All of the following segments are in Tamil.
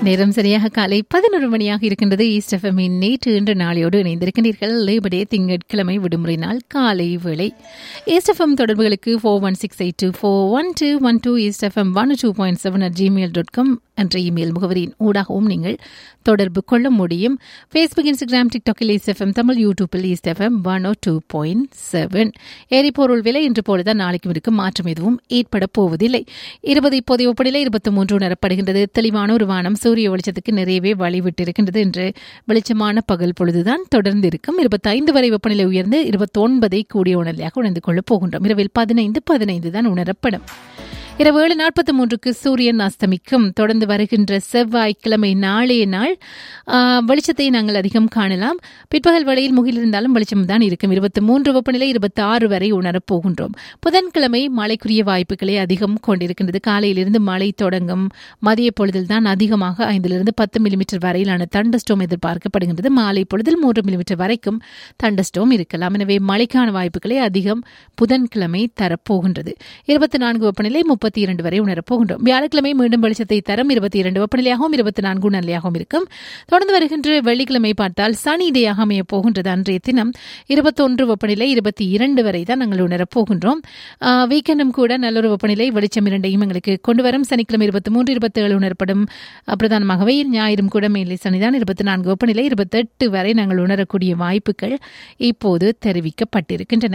நேரம் சரியாக காலை பதினொரு மணியாக இருக்கின்றது ஈஸ்ட் எஃப்எம்மின் நேற்று இன்று நாளையோடு இணைந்திருக்கின்றீர்கள் லேபர் டே திங்கட்கிழமை விடுமுறை நாள் காலை வேளை ஈஸ்ட் எஃப்எம் தொடர்புகளுக்கு four one six eight two four one two one two East FM one two point seven at Gmail dot com என்ற இமெயில் முகவரியின் ஊடாகவும் நீங்கள் தொடர்பு கொள்ள முடியும் ஃபேஸ்புக் இன்ஸ்டாகிராம் டிக்டாக்கில் ஈஸ்ட் எஃப்எம் தமிழ் யூடியூப்பில் East FM one O two point seven எரிபொருள் விலை இன்று போலதான் நாளைக்கும் இருக்கும் மாற்றம் எதுவும் ஏற்பட போவதில்லை இருபது இப்போதைய ஒப்படையில் இருபத்தி மூன்று உணரப்படுகின்றது தெளிவான ஒரு வானம் சூரிய வெளிச்சத்துக்கு நிறையவே வழிவிட்டிருக்கின்றது என்று வெளிச்சமான பகல் பொழுதுதான் தொடர்ந்து இருக்கும் இருபத்தைந்து வரை வெப்பநிலை உயர்ந்து இருபத்தொன்பதை கூடிய உணர்நிலையாக உணர்ந்து கொள்ளப் போகின்றோம் இரவில் பதினைந்து பதினைந்து தான் உணரப்படும் இரவு ஏழு நாற்பத்தி மூன்றுக்கு சூரியன் அஸ்தமிக்கும் தொடர்ந்து வருகின்ற செவ்வாய்க்கிழமை நாளைய நாள் ஆ, வெளிச்சத்தை நாங்கள் அதிகம் காணலாம் பிற்பகல் வேளையில் முகில் இருந்தாலும் வெளிச்சம் தான் இருக்கும் இருபத்தி மூன்று வெப்பநிலை இருபத்தி ஆறு வரை உணரப் போகின்றோம் புதன்கிழமை மழைக்குரிய வாய்ப்புகளை அதிகம் கொண்டிருக்கின்றது காலையிலிருந்து மழை தொடங்கும் மதிய பொழுதில் தான் அதிகமாக ஐந்திலிருந்து பத்து மில்லிமீட்டர் வரையிலான தண்டஸ்டோம் எதிர்பார்க்கப்படுகின்றது மாலை பொழுதில் மூன்று மில்லிமீட்டர் வரைக்கும் தண்டஸ்டோம் இருக்கலாம் எனவே மழைக்கான வாய்ப்புகளை அதிகம் புதன்கிழமை தரப்போகின்றது இருபத்தி நான்கு வெப்பநிலை முப்பத்தி இரண்டு வரை உணரப்போகின்றோம் வியாழக்கிழமை மீண்டும் வெளிச்சத்தை தரும் இருபத்தி இரண்டு வெப்பநிலையாகவும் இருபத்தி நான்கு உணர்நிலையாகவும் இருக்கும் தொடர்ந்து வருகின்ற வெள்ளிக்கிழமை பார்த்தால் சனி டேயாக அமைய போகின்றது அன்றைய தினம் இருபத்தொன்று வெப்பநிலை இருபத்தி இரண்டு வரை தான் நாங்கள் உணரப் போகின்றோம் ஆஹ், வீக்கெண்டும் கூட நல்லொரு வெப்பநிலை வெளிச்சம் இரண்டையும் எங்களுக்கு கொண்டு வரும் சனிக்கிழமை இருபத்தி மூன்று இருபத்தி ஏழு உணரப்படும் அஹ், பிரதானமாக வெயில் ஞாயிறும் கூட மேலே சனிதான் இருபத்தி நான்கு வெப்பநிலை இருபத்தெட்டு வரை நாங்கள் உணரக்கூடிய வாய்ப்புகள் இப்போது தெரிவிக்கப்பட்டிருக்கின்றன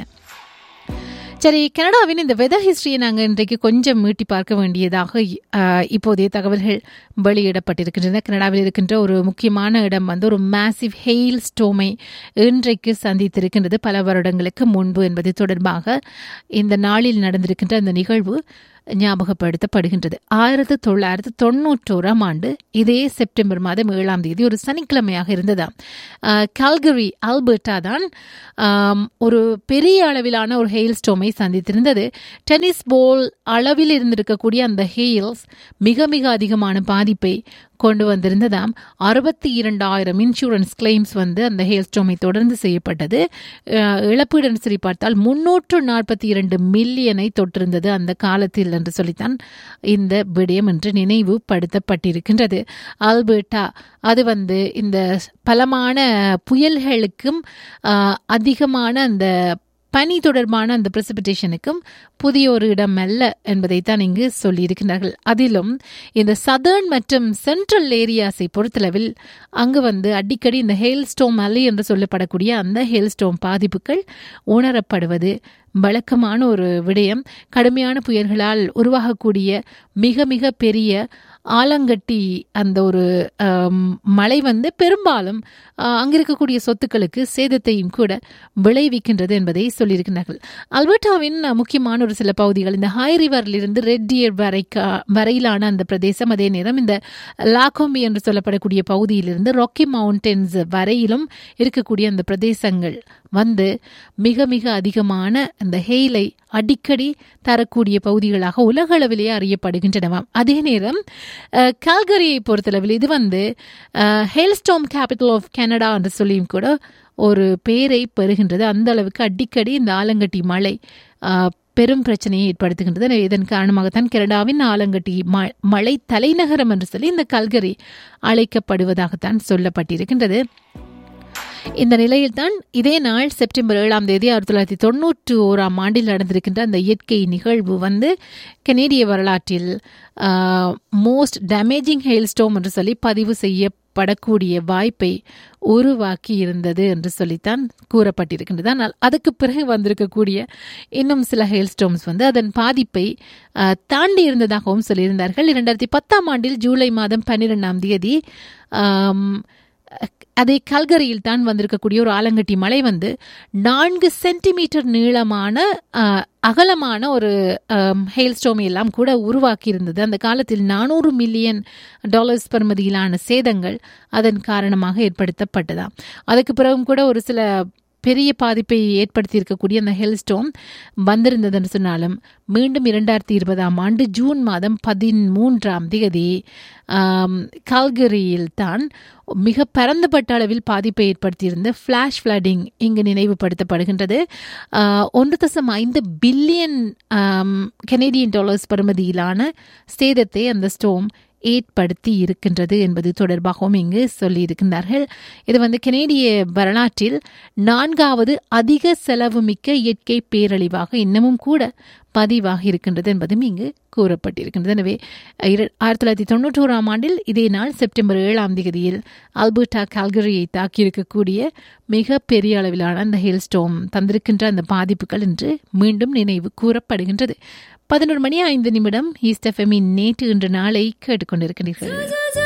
சரி கனடாவின் இந்த வெதர் ஹிஸ்டரியை நாங்கள் இன்றைக்கு கொஞ்சம் மீட்டி பார்க்க வேண்டியதாக ஆஹ், இப்போதைய தகவல்கள் வெளியிடப்பட்டிருக்கின்றன கனடாவில் இருக்கின்ற ஒரு முக்கியமான இடம் வந்து ஒரு மேசிவ் ஹெயில் ஸ்டோமை இன்றைக்கு சந்தித்திருக்கின்றது பல வருடங்களுக்கு முன்பு என்பது தொடர்பாக இந்த நாளில் நடந்திருக்கின்ற அந்த நிகழ்வு ஞாபகப்படுத்தப்படுகின்றது ஆயிரத்தி தொள்ளாயிரத்தி தொண்ணூற்றோராம் ஆண்டு இதே செப்டம்பர் மாதம் ஏழாம் தேதி ஒரு சனிக்கிழமையாக இருந்ததாம் கல்கரி ஆல்பர்ட்டா தான் ஆம், ஒரு பெரிய அளவிலான ஒரு ஹெயில் ஸ்டோமை சந்தித்திருந்தது டென்னிஸ் போல் அளவில் இருந்திருக்கக்கூடிய அந்த ஹெயில்ஸ் மிக மிக அதிகமான பாதிப்பை கொண்டு வந்திருந்ததாம் அறுபத்தி இரண்டாயிரம் இன்சூரன்ஸ் கிளைம்ஸ் வந்து அந்த ஹெயில் ஸ்டோமை தொடர்ந்து செய்யப்பட்டது அஹ், இழப்பீடு சரி பார்த்தால் முன்னூற்று நாற்பத்தி இரண்டு மில்லியனை தொட்டிருந்தது அந்த காலத்தில் என்று சொல்லித்தான் இந்த விடயம் என்று நினைவுபடுத்தப்பட்டிருக்கின்றது ஆல்பர்ட்டா அது வந்து இந்த பலமான புயல்களுக்கும் ஆஹ், அதிகமான அந்த பனி தொடர்பான அந்த பிரசிபிடேஷனுக்கும் புதிய ஒரு இடம் அல்ல என்பதைத்தான் இங்கு சொல்லியிருக்கிறார்கள் அதிலும் இந்த சதர்ன் மற்றும் சென்ட்ரல் ஏரியாஸை பொறுத்தளவில் அங்கு வந்து அடிக்கடி இந்த ஹெயில் ஸ்டோம் அலை என்று சொல்லப்படக்கூடிய அந்த ஹெயில் ஸ்டோம் பாதிப்புகள் உணரப்படுவது வழக்கமான ஒரு விடயம் கடுமையான புயல்களால் உருவாகக்கூடிய மிக மிக பெரிய ஆலங்கட்டி அந்த ஒரு ஆம், மழை வந்து பெரும்பாலும் ஆ, அங்க இருக்கக்கூடிய சொத்துக்களுக்கு சேதத்தையும் கூட விளைவிக்கின்றது என்பதை சொல்லியிருக்கிறார்கள் அல்பர்டாவின் அ, முக்கியமான ஒரு சில பகுதிகள் இந்த ஹை ரிவரிலிருந்து ரெட் டியர் வரைக்கா வரையிலான அந்த பிரதேசம் அதே நேரம் இந்த லாகோம்பி என்று சொல்லப்படக்கூடிய பகுதியிலிருந்து ராக்கி மவுண்டன்ஸ் வரையிலும் இருக்கக்கூடிய அந்த பிரதேசங்கள் வந்து மிக மிக அதிகமான அந்த ஹெயிலை அடிக்கடி தரக்கூடிய பகுதிகளாக உலக அளவிலேயே அறியப்படுகின்றனவாம் அதே நேரம் அஹ், கால்கரியை பொறுத்தளவில் இது வந்து ஹெல்ஸ்டோம் கேபிட்டல் ஆஃப் கனடா என்று சொல்லியும் கூட ஒரு பேரை பெறுகின்றது அந்த அளவுக்கு அடிக்கடி இந்த ஆலங்கட்டி மழை அஹ், பெரும் பிரச்சனையை ஏற்படுத்துகின்றது எனவே இதன் காரணமாகத்தான் கனடாவின் ஆலங்கட்டி ம- மழை தலைநகரம் என்று சொல்லி இந்த கல்கரி அழைக்கப்படுவதாகத்தான் சொல்லப்பட்டிருக்கின்றது இந்த நிலையில்தான் இதே நாள் செப்டம்பர் ஏழாம் தேதி ஆயிரத்தி தொள்ளாயிரத்தி தொண்ணூற்று ஓராம் ஆண்டில் நடந்திருக்கின்ற அந்த இயற்கை நிகழ்வு வந்து கனேடிய வரலாற்றில் மோஸ்ட் டேமேஜிங் ஹெயில்ஸ்டோம் என்று சொல்லி பதிவு செய்யப்படக்கூடிய வாய்ப்பை உருவாக்கி இருந்தது என்று சொல்லித்தான் கூறப்பட்டிருக்கின்றது ஆனால் அதுக்கு பிறகு வந்திருக்கக்கூடிய இன்னும் சில ஹெயில்ஸ்டோம்ஸ் வந்து அதன் பாதிப்பை ஆஹ், தாண்டி இருந்ததாகவும் சொல்லியிருந்தார்கள் இரண்டாயிரத்தி பத்தாம் ஆண்டில் ஜூலை மாதம் பன்னிரெண்டாம் தேதி ஆம், அதே கல்கரியில் தான் வந்திருக்கக்கூடிய ஒரு ஆலங்கட்டி மலை வந்து நான்கு சென்டிமீட்டர் நீளமான ஆஹ், அகலமான ஒரு ஹெயில்ஸ்டோம் எல்லாம் கூட உருவாக்கி இருந்தது அந்த காலத்தில் நானூறு மில்லியன் டாலர்ஸ் பெறுமதியிலான சேதங்கள் அதன் காரணமாக ஏற்படுத்தப்பட்டதாம் அதுக்கு பிறகும் கூட ஒரு சில பெரிய பாதிப்பை ஏற்படுத்தி இருக்கக்கூடிய அந்த ஹெல்ஸ்டோம் வந்திருந்ததுன்னு சொன்னாலும் மீண்டும் இரண்டாயிரத்தி இருபதாம் ஆண்டு ஜூன் மாதம் பதிமூன்றாம் தேதி கால்கரியில் தான் மிக பரந்தப்பட்ட அளவில் பாதிப்பை ஏற்படுத்தியிருந்த ஃப்ளாஷ் ஃப்ளட்டிங் இங்கு நினைவுபடுத்தப்படுகின்றது ஆஹ், ஒன்று தசம் ஐந்து பில்லியன் கெனடியன் டாலர்ஸ் பெறுமதியிலான சேதத்தை அந்த ஸ்டோம் ஏற்படுத்தி இருக்கின்றது என்பது தொடர்பாகவும் இங்கு சொல்லியிருக்கின்றார்கள் இது வந்து கனேடிய வரலாற்றில் நான்காவது அதிக செலவுமிக்க இயற்கை பேரழிவாக இன்னமும் கூட பதிவாக இருக்கின்றது என்பதும் இங்கு கூறப்பட்டிருக்கின்றது எனவே இர- ஆயிரத்தி தொள்ளாயிரத்தி தொண்ணூற்றோராம் ஆண்டில் இதே நாள் செப்டம்பர் ஏழாம் தேதியில் ஆல்பர்டா கால்கரியை தாக்கியிருக்கக்கூடிய மிக பெரிய அளவிலான அந்த ஹெல்ஸ்டோம் தந்திருக்கின்ற அந்த பாதிப்புகள் இன்று மீண்டும் நினைவு கூறப்படுகின்றது பதினோரு மணி ஐந்து நிமிடம் ஈஸ்ட் எஃப்எம்மின் நேற்று இன்று நாளை கேட்டுக்கொண்டிருக்கிறீர்கள்